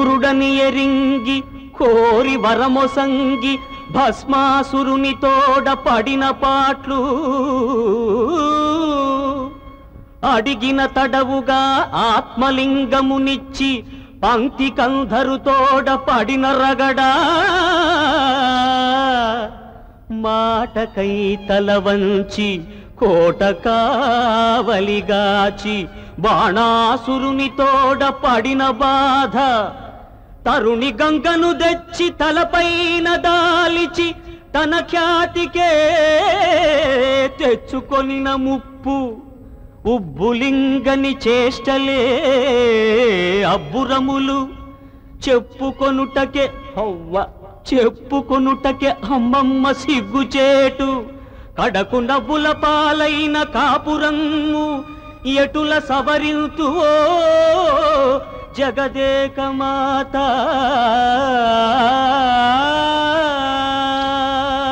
క్రూరుడని ఎరింగి కోరి వరమొసంగి భస్మాసురుని తోడ పడిన పాట్లు అడిగిన తడవుగా ఆత్మలింగమునిచ్చి పంక్తి కంధరు తోడ పడిన రగడా మాటకై తల వంచి కోట కావలిగాచి బాణాసురుని తోడ పడిన బాధ తరుణి గంగను తెచ్చి తలపైన దాలిచి తన ఖ్యాతికే తెచ్చుకొనిన ముప్పు ఉబ్బులింగని చేష్టలే అబ్బురములు చెప్పుకొనుటకే హవ్వ చెప్పుకొనుటకే అమ్మమ్మ సిగ్గుచేటు కడకు నవ్వుల పాలైన కాపురము ఎటుల సవరింతువో జగదేక మాత